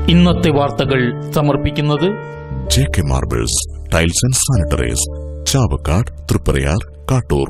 ഇന്നത്തെ വാർത്തകൾ സമർപ്പിക്കുന്നത് J K marbles tiles and sanitaries Chavakkad Triprayar Kattoor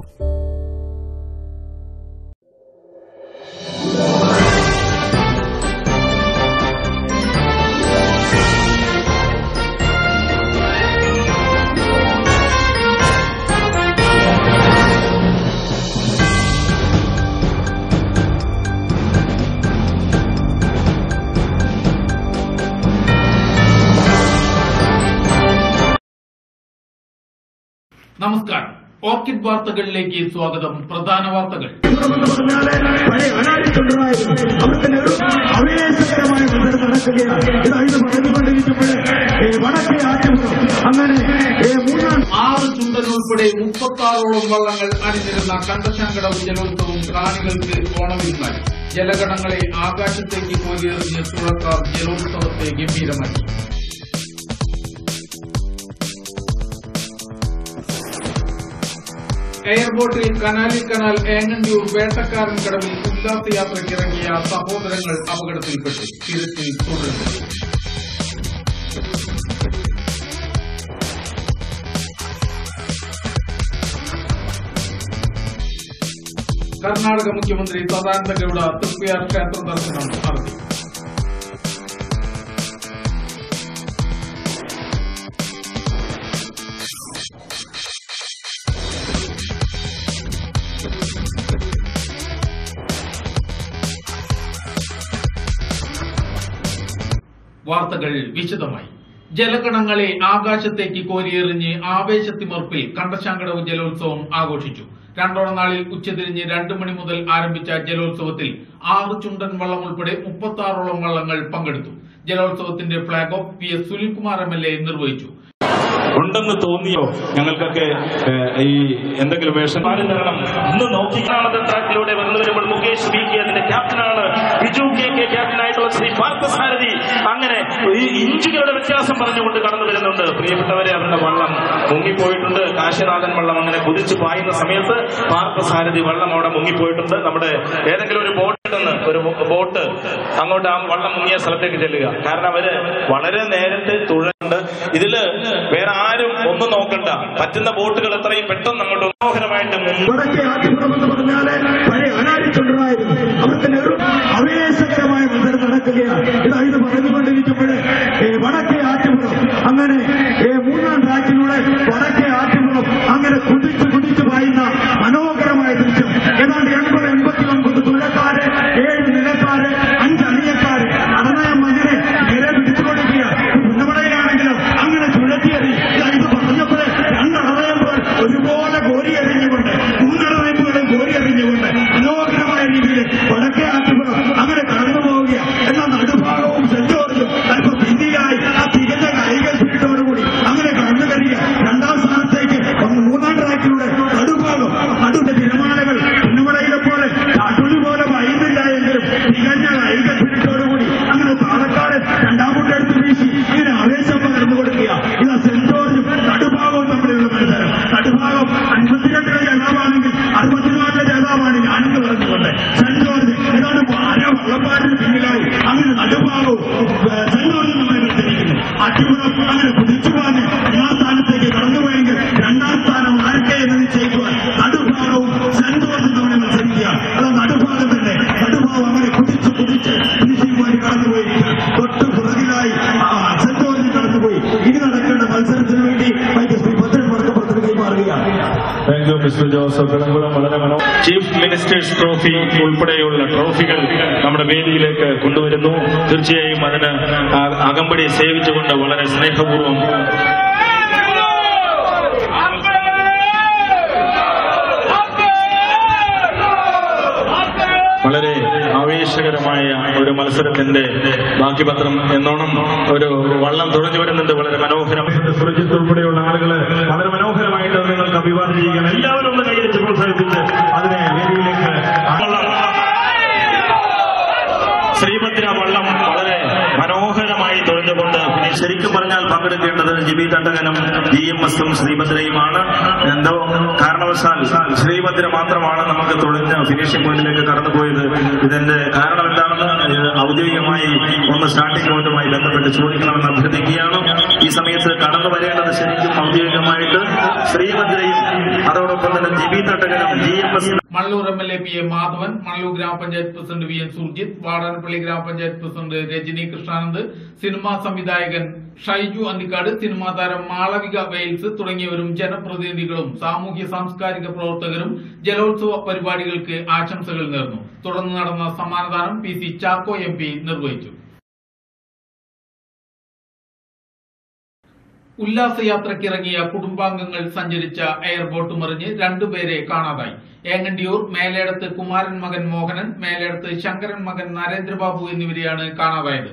നമസ്കാരം ഓർക്കിഡ് വാർത്തകളിലേക്ക് സ്വാഗതം പ്രധാന വാർത്തകൾ പഴയ അനാടിക്കൊണ്ടായിരുന്നു അവർക്ക് നെഹ്റു അവിവേശകരമായ മുതൽ നടക്കുകയാണ് ഇതായത് പറഞ്ഞുകൊണ്ടിരിക്കുമ്പോൾ വടക്കേ ആറ്റുമുഖം അങ്ങനെ ഏ, മൂന്നാം ആറ് ചുണ്ടൻ ഉൾപ്പെടെ മുപ്പത്തി ആറോളം വള്ളങ്ങൾ അണിനിരുന്ന കണ്ടശാങ്കടവ് ജലോത്സവം കാണികൾക്ക് ഓണവിരുന്നായി ജലഗണങ്ങളെ ആകാശത്തേക്ക് കോരിയെറിഞ്ഞ് തുഴക്കാർ ജലോത്സവത്തെ ഗംഭീരമാക്കി എയർപോർട്ടിൽ കനാലിൽ കനാൽ ഏങ്ങണ്ടിയൂർ വേട്ടക്കാരൻ കടവിൽ ഉല്ലാസയാത്രയ്ക്ക് ഇറങ്ങിയ സഹോദരങ്ങൾ അപകടത്തിൽപ്പെട്ടു തിരച്ചിൽ തുടരുന്നു കർണാടക മുഖ്യമന്ത്രി സദാനന്ദ ഗൌഡ തൃപ്തിയാർ ക്ഷേത്ര ദർശനം നടത്തി വാർത്തകൾ വിശദമായി ജലഗണങ്ങളെ ആകാശത്തേക്ക് കോരിയെറിഞ്ഞ് ആവേശത്തിമർപ്പിൽ കണ്ടശാങ്കടവ് ജലോത്സവം ആഘോഷിച്ചു രണ്ടോണ നാളിൽ ഉച്ചതിരിഞ്ഞ് രണ്ടു മണി മുതൽ ആരംഭിച്ച ജലോത്സവത്തിൽ ആറ് ചുണ്ടൻ വള്ളം ഉൾപ്പെടെ മുപ്പത്തി ആറോളം വള്ളങ്ങൾ പങ്കെടുത്തു ജലോത്സവത്തിന്റെ flag off P S Sunilkumar M L A നിർവഹിച്ചു ഉണ്ടെന്ന് തോന്നിയോ ഞങ്ങൾക്കൊക്കെ ഏഹ്, ഈ എന്തെങ്കിലും വേഷം തരണം ഇന്ന് നോക്കിക്കാണത് ട്രാക്കിലൂടെ വന്നു വരുമ്പോൾ മുകേഷ് ബി കെ അതിന്റെ ക്യാപ്റ്റനാണ് ബിജു കെ കെ ക്യാപ്റ്റനായിട്ടുള്ള ശ്രീ പാർത്ഥസാരഥി അങ്ങനെ ഈ ഇഞ്ചുകളുടെ വ്യത്യാസം പറഞ്ഞുകൊണ്ട് കടന്നു വരുന്നുണ്ട് പ്രിയപ്പെട്ടവരെ അവരുടെ വള്ളം മുങ്ങിപ്പോയിട്ടുണ്ട് കാശിനാഥൻ വള്ളം അങ്ങനെ കുതിച്ചു പായുന്ന സമയത്ത് പാർത്ഥസാരഥി വള്ളം അവിടെ മുങ്ങിപ്പോയിട്ടുണ്ട് നമ്മുടെ ഏതെങ്കിലും ഒരു ബോട്ട് ഉണ്ടെന്ന് ഒരു ബോട്ട് അങ്ങോട്ട് ആ വള്ളം മുങ്ങിയ സ്ഥലത്തേക്ക് ചെല്ലുക കാരണം അവര് വളരെ നേരത്തെ തുഴണ്ട് ഇതില് വേറെ ആരും ഒന്നും നോക്കണ്ട പറ്റുന്ന ബോട്ടുകൾ എത്രയും പെട്ടെന്ന് അങ്ങോട്ട് മനോഹരമായിട്ട് മുങ്ങി വടക്കേ ആറ്റുമുഖം എന്ന് പറഞ്ഞാല് പഴയ അനാടിക്കൊണ്ടായിരുന്നു അവർക്ക് നെഹ്റു അവിവേശകരമായ മുതൽ നടക്കുകയാണ് ഇതായത് പറഞ്ഞുകൊണ്ടിരിക്കുമ്പോൾ വടക്കേ ആറ്റുമുഖം അങ്ങനെ ഏ, മൂന്നാം ട്രാക്കിലൂടെ വടക്കേ ആറ്റുമുഖം അങ്ങനെ കുതിച്ചു കുതിച്ചു പായുന്ന മനോഹരമായ ദൃശ്യം ഏതാണ്ട് എൺപത് എൺപത്തി ഒൻപത് തുഴക്കാര് ഏഴ് നിലക്കാര് അഞ്ച് അണിയക്കാര് നടനയം അങ്ങനെ നില പിടിച്ചു കൊടുക്കുക പുന്നമടയിലാണെങ്കിലും അങ്ങനെ ചുഴറ്റിയറി ഇത് പറഞ്ഞപ്പോൾ രണ്ടടവയപ്പോൾ ഒരുപോലെ കോരി എറിഞ്ഞുകൊണ്ട് മൂന്നടവയപ്പുകളും കോരി എറിഞ്ഞുകൊണ്ട് മനോഹരമായ രീതിയിൽ വടക്കേ ആറ്റുപുറം അങ്ങനെ കടന്നു പോവുകയാണ് എന്നാൽ നടുഭാഗവും സെന്റ് ജോർജും അല്പം പിന്നിലായി ആ തികഞ്ഞ കായിക സ്പിരിറ്റോടുകൂടി അങ്ങനെ കടന്നു വരിക രണ്ടാം സ്ഥാനത്തേക്ക് ഒന്ന് മൂന്നാം ട്രാക്കിലൂടെ നടുഭാഗം നടുവിന്റെ തിരമാലകൾ പുന്നമടയിലെ പോലെ കാട്ടുള്ളി പോലെ വൈകുന്നില്ല എങ്കിലും തികഞ്ഞ കായിക സ്പിരിറ്റോടുകൂടി അങ്ങനെ പാലക്കാട് രണ്ടാം കൂട്ടെടുത്ത് വീശി ഇങ്ങനെ ആവേശം പകർന്നു കൊടുക്കുക ഇത് സെന്റ് ജോർജും നടുഭാഗവും തമ്മിലുള്ള മത്സരം നടുഭാഗം അൻപത്തിരണ്ടിലെ ജേതാവാണെങ്കിൽ അറുപത്തിനാലിലെ ജേതാവാണ് ഞാനെന്ന് പറഞ്ഞുകൊണ്ട് സെന്റ് ജോർജ് ഏതാണ്ട് പാര വള്ളപ്പാടിന് പിന്നിലായി അങ്ങനെ നടുഭാഗവും ഏഹ്, സെന്റ് ജോർജും തമ്മിൽ മത്സരിക്കുന്നു അട്ടിപ്പുറം അങ്ങനെ കുതിച്ചു പാഞ്ഞ് ഒന്നാം സ്ഥാനത്തേക്ക് കടന്നുപോയെങ്കിൽ രണ്ടാം സ്ഥാനം ആർക്കെ എന്ന് നിശ്ചയിക്കുവാൻ നടുഭാഗവും സെന്റ് ജോർജും തമ്മിൽ മത്സരിക്കുക അത് നടുഭാഗം തന്നെ നടുഭാഗം അങ്ങനെ കുതിച്ച് കുതിച്ച് ഫിനിഷിംഗ് പോയിന്റ് കടന്നുപോയിരിക്കുക തൊട്ട് പുറകിലായി ആ, സെന്റ് ജോർജ് കടന്നുപോയി ഇനി നടക്കേണ്ട മത്സരത്തിന് വേണ്ടി വൈദ്യ ശ്രീ ഭദ്രൻ മടക്കപ്പുറത്തിന് കൈമാറുകയാണ് thank you mister Joseph Kilankulam വളരെ മനോ ചീഫ് മിനിസ്റ്റേഴ്സ് ട്രോഫി ഉൾപ്പെടെയുള്ള ട്രോഫികൾ നമ്മുടെ വേദിയിലേക്ക് കൊണ്ടുവരുന്നു തീർച്ചയായും അതിന് ആ- അകമ്പടി സേവിച്ചുകൊണ്ട് വളരെ സ്നേഹപൂർവ്വം വളരെ ആവേശകരമായ ഒരു മത്സരത്തിന്റെ ബാക്കി പത്രം എന്നോണം ഒരു വള്ളം തുഴഞ്ഞു വരുന്നുണ്ട് വളരെ മനോഹരം സുരജിത്ത് ഉൾപ്പെടെയുള്ള ആളുകള് വളരെ മനോഹരമായിട്ട് അത് നിങ്ങൾക്ക് അഭിവാദം ചെയ്യുകയാണ് എല്ലാവരും ഒന്ന് കൈയടിച്ച് പ്രോത്സാഹിപ്പിച്ച് അതിനെ വേദിയിലേക്ക് വള്ളം. ശ്രീഭദ്ര വള്ളം വളരെ മനോഹരമായി തുഴഞ്ഞുകൊണ്ട് ഇനി ശരിക്കും പറഞ്ഞാൽ പങ്കെടുക്കേണ്ടത് ജിബി തണ്ടകനും ജി എം എസും ശ്രീഭദ്രയുമാണ് എന്തോ കാരണവശാൽ ശ്രീഭദ്ര മാത്രമാണ് നമുക്ക് തുഴഞ്ഞ് ഫിനിഷിംഗ് പോയിന്റിലേക്ക് കടന്നുപോയത് ഇതിന്റെ കാരണം എന്താണെന്ന് എന്താണെന്ന് ഏഹ്, ഔദ്യോഗികമായി ഒന്ന് സ്റ്റാർട്ടിംഗ് പോയിന്റുമായി ബന്ധപ്പെട്ട് ചോദിക്കണമെന്ന് അഭ്യർത്ഥിക്കുകയാണ് ഈ സമയത്ത് കടന്നു വരേണ്ടത് ശരിക്കും ഔദ്യോഗികമായിട്ട് ശ്രീഭദ്രയും അതോടൊപ്പം തന്നെ ജിബി തട്ടകനും G M S Mallur M L A P A Madhavan Mallur grama panchayat president V N Surjith Vadanappally grama panchayat president Rajani Krishnanand cinema സംവിധായകൻ ഷൈജു അന്തിക്കാട് സിനിമാ താരം മാളവിക വെയിൽസ് തുടങ്ങിയവരും ജനപ്രതിനിധികളും സാമൂഹ്യ സാംസ്കാരിക പ്രവർത്തകരും ജലോത്സവ പരിപാടികൾക്ക് ആശംസകൾ നേർന്നു തുടർന്ന് നടന്ന സമ്മാനദാനം P C Chacko M P നിർവഹിച്ചു ഉല്ലാസയാത്രയ്ക്കിറങ്ങിയ കുടുംബാംഗങ്ങൾ സഞ്ചരിച്ച എയർബോട്ട് മറിഞ്ഞ് രണ്ടുപേരെ കാണാതായി ഏങ്ങണ്ടിയൂർ മേലേടത്ത് കുമാരൻ മകൻ മോഹനൻ മേലേടത്ത് ശങ്കരൻ മകൻ നരേന്ദ്രബാബു എന്നിവരെയാണ് കാണാതായത്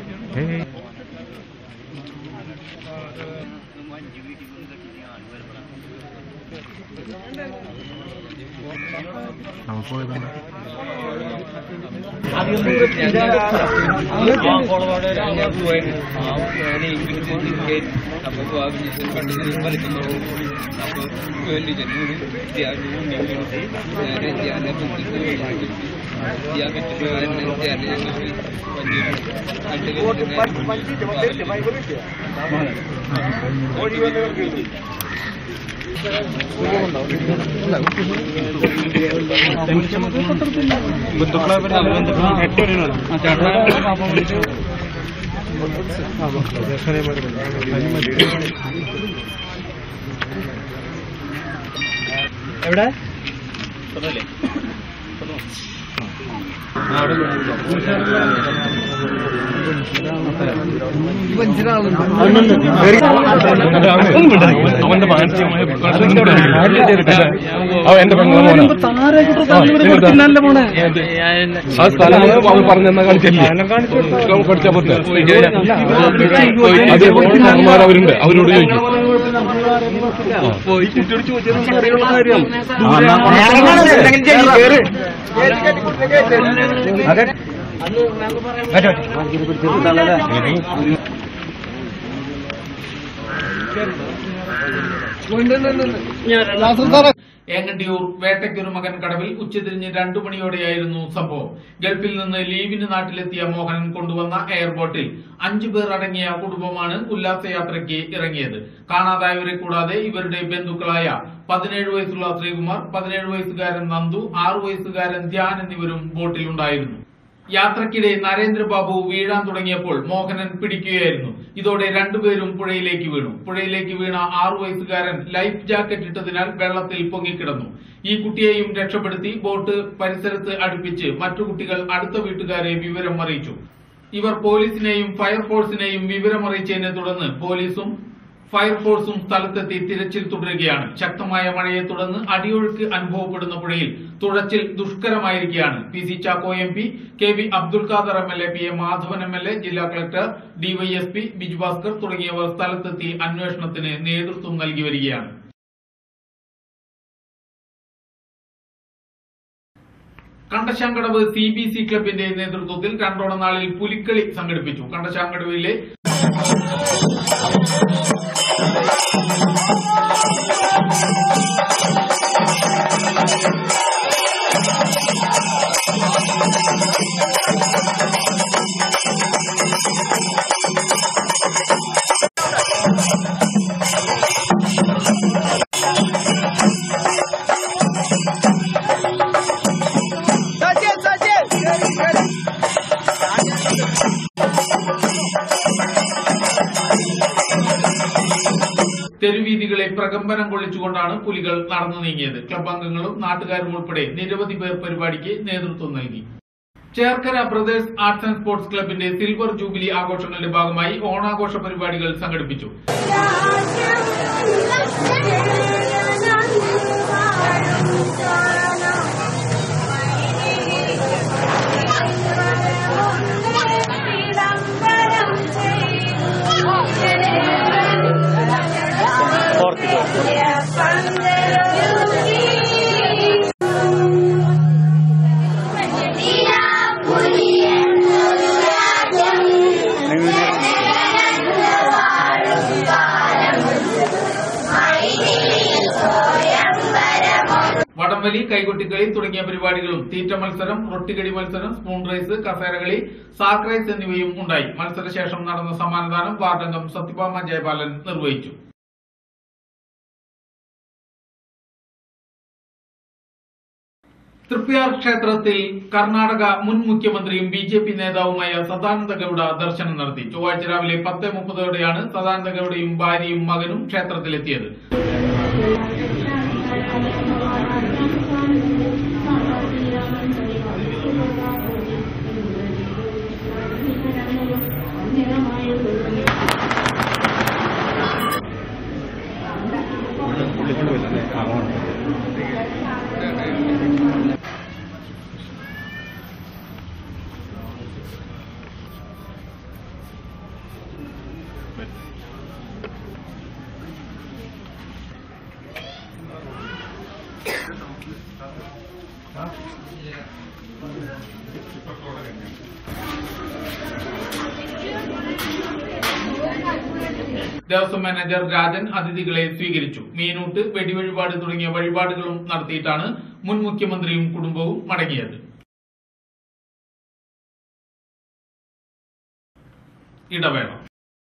അവന്റെ മാനസികമായ അവൻ എന്റെ പെണ്ണുള്ള മോനാ ആ സ്ഥലം അവൻ പറഞ്ഞെന്നാ കാണിച്ചില്ലേ പഠിച്ചാ പറ്റ അത് സാറന്മാർ അവരുണ്ട് അവരോട് ചോദിക്കും ഏങ്ങണ്ടിയൂർ വേട്ടയ്ക്കൊരു മകൻ കടവിൽ ഉച്ചതിരിഞ്ഞ് രണ്ടു മണിയോടെയായിരുന്നു സംഭവം ഗൾഫിൽ നിന്ന് ലീവിന് നാട്ടിലെത്തിയ മോഹനൻ കൊണ്ടുവന്ന എയർപോർട്ടിൽ അഞ്ചു പേർ അടങ്ങിയ കുടുംബമാണ് ഉല്ലാസയാത്രയ്ക്ക് ഇറങ്ങിയത് കാണാതായവരെ കൂടാതെ ഇവരുടെ ബന്ധുക്കളായ പതിനേഴ് വയസ്സുള്ള ശ്രീകുമാർ പതിനേഴ് വയസ്സുകാരൻ നന്ദു ആറു വയസ്സുകാരൻ ധ്യാൻ എന്നിവരും ബോട്ടിലുണ്ടായിരുന്നു യാത്രക്കിടെ നരേന്ദ്രബാബു വീഴാൻ തുടങ്ങിയപ്പോൾ മോഹനൻ പിടിക്കുകയായിരുന്നു ഇതോടെ രണ്ടുപേരും പുഴയിലേക്ക് വീണു പുഴയിലേക്ക് വീണ ആറു വയസ്സുകാരൻ ലൈഫ് ജാക്കറ്റ് ഇട്ടതിനാൽ വെള്ളത്തിൽ പൊങ്ങിക്കിടന്നു ഈ കുട്ടിയെയും രക്ഷപ്പെടുത്തി ബോട്ട് പരിസരത്ത് അടുപ്പിച്ച് മറ്റു കുട്ടികൾ അടുത്ത വീട്ടുകാരെ വിവരം അറിയിച്ചു ഇവർ പോലീസിനെയും ഫയർഫോഴ്സിനെയും വിവരമറിയിച്ചതിനെ തുടർന്ന് പോലീസും ഫയർഫോഴ്സും സ്ഥലത്തെത്തി തിരച്ചിൽ തുടരുകയാണ് ശക്തമായ മഴയെ തുടർന്ന് അടിയൊഴുക്ക് അനുഭവപ്പെടുന്ന പുഴയിൽ തുഴച്ചിൽ ദുഷ്കരമായിരിക്കുകയാണ് P C Chacko M P K V Abdul Khader M L A P A Madhavan M L A ജില്ലാ കളക്ടർ ഡിവൈഎസ്പി ബിജു ഭാസ്കർ തുടങ്ങിയവർ സ്ഥലത്തെത്തി അന്വേഷണത്തിന് നേതൃത്വം നൽകി വരികയാണ് കണ്ടശാങ്കടവ് സി ബി സി ക്ലബിന്റെ നേതൃത്വത്തിൽ രണ്ടോണ നാളിൽ പുലിക്കളി സംഘടിപ്പിച്ചു കണ്ടശാങ്കടവിലെ തെരുവീതികളെ പ്രകമ്പനം കൊള്ളിച്ചുകൊണ്ടാണ് പുലികൾ നടന്നു നീങ്ങിയത് ക്ലബ് അംഗങ്ങളും നാട്ടുകാരും ഉൾപ്പെടെ നിരവധി പേർ പരിപാടിക്ക് നേതൃത്വം നൽകി Cherkkara brothers arts and sports ക്ലബിന്റെ സിൽവർ ജൂബിലി ആഘോഷങ്ങളുടെ ഭാഗമായി ഓണാഘോഷ പരിപാടികൾ സംഘടിപ്പിച്ചു വടംവലി കൈകൊട്ടിക്കളി തുടങ്ങിയ പരിപാടികളും തീറ്റ മത്സരം റൊട്ടിക്കടി മത്സരം സ്പൂൺ റേസ് കസേരകളി സാക്ക് റേസ് എന്നിവയും ഉണ്ടായി മത്സരശേഷം നടന്ന സമ്മാനദാനം വാർഡംഗം സത്യഭാമ ജയപാലൻ നിർവഹിച്ചു തൃപ്യാർ ക്ഷേത്രത്തിൽ കർണാടക മുൻ മുഖ്യമന്ത്രിയും ബി ജെ പി നേതാവുമായ സദാനന്ദ ഗൌഡ ദർശനം നടത്തി ചൊവ്വാഴ്ച രാവിലെ പത്ത് മുപ്പതോടെയാണ് സദാനന്ദ ഗൌഡയും ഭാര്യയും മകനും ക്ഷേത്രത്തിലെത്തിയത് ദേവസ്വം മാനേജർ രാജൻ അതിഥികളെ സ്വീകരിച്ചു മീനൂട്ട് വെടിവഴിപാട് തുടങ്ങിയ വഴിപാടുകളും നടത്തിയിട്ടാണ് മുൻ മുഖ്യമന്ത്രിയും കുടുംബവും മടങ്ങിയത് ഇടവേള